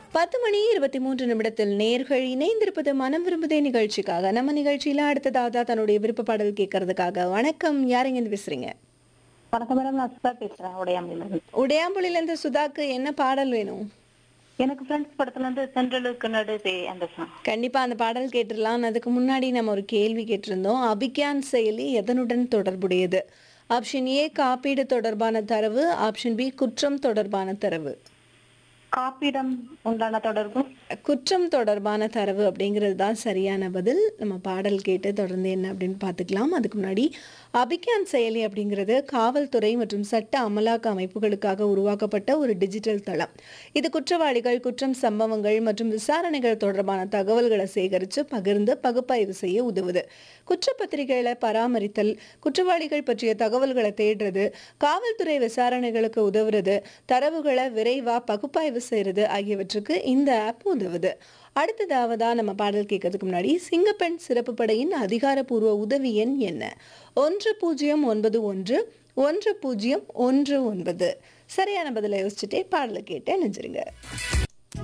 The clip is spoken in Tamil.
பத்து மணி இருபத்தி மூன்று நிமிடத்தில் நேர்கள் இணைந்திருப்பது மனம் விரும்புதே நிகழ்ச்சிக்காக நம்ம நிகழ்ச்சியில அடுத்ததாக தன்னுடைய விருப்ப பாடல் கேட்கறதுக்காக வணக்கம் யாருங்க இருந்து பேசுறீங்க வணக்கம் மேடம் நான் சுதா பேசுறேன் உடையாமையில இருந்து உடையாம்புலில இருந்து சுதாக்கு என்ன பாடல் வேணும் எனக்கு ஃப்ரெண்ட்ஸ் படத்துல இருந்து சென்ட்ரலுக்கு நடுவே அந்த சாங் கண்டிப்பா அந்த பாடல் கேட்டுடலாம் அதுக்கு முன்னாடி நம்ம ஒரு கேள்வி கேட்டிருந்தோம் அபிக்யான் செயலி எதனுடன் தொடர்புடையது ஆப்ஷன் ஏ காப்பீடு தொடர்பான தரவு ஆப்ஷன் பி குற்றம் தொடர்பான தரவு காப்பீடம் உண்டான தொடர்பு குற்றம் தொடர்பான தரவு அப்படிங்கிறது தான் சரியான பதில் நம்ம பாடல் கேட்டு தொடர்ந்து என்ன அப்படின்னு பார்த்துக்கலாம் அதுக்கு முன்னாடி அபிக்யான் செயலி அப்படிங்கிறது காவல்துறை மற்றும் சட்ட அமலாக்க அமைப்புகளுக்காக உருவாக்கப்பட்ட ஒரு டிஜிட்டல் தளம் இது குற்றவாளிகள் குற்றம் சம்பவங்கள் மற்றும் விசாரணைகள் தொடர்பான தகவல்களை சேகரித்து பகிர்ந்து பகுப்பாய்வு செய்ய உதவுது குற்றப்பத்திரிகைகளை பராமரித்தல் குற்றவாளிகள் பற்றிய தகவல்களை தேடுறது காவல்துறை விசாரணைகளுக்கு உதவுறது தரவுகளை விரைவா பகுப்பாய்வு செய்யறது ஆகியவற்றுக்கு இந்த ஆப் உதவுது அடுத்ததாவதா நம்ம பாடல் கேட்கறதுக்கு முன்னாடி சிங்கப்பெண் சிறப்பு படையின் அதிகாரப்பூர்வ உதவி எண் என்ன ஒன்று பூஜ்ஜியம் ஒன்பது ஒன்று ஒன்று பூஜ்ஜியம் ஒன்று ஒன்பது சரியான பதிலை யோசிச்சுட்டே பாடலை கேட்டு நினைச்சிருங்க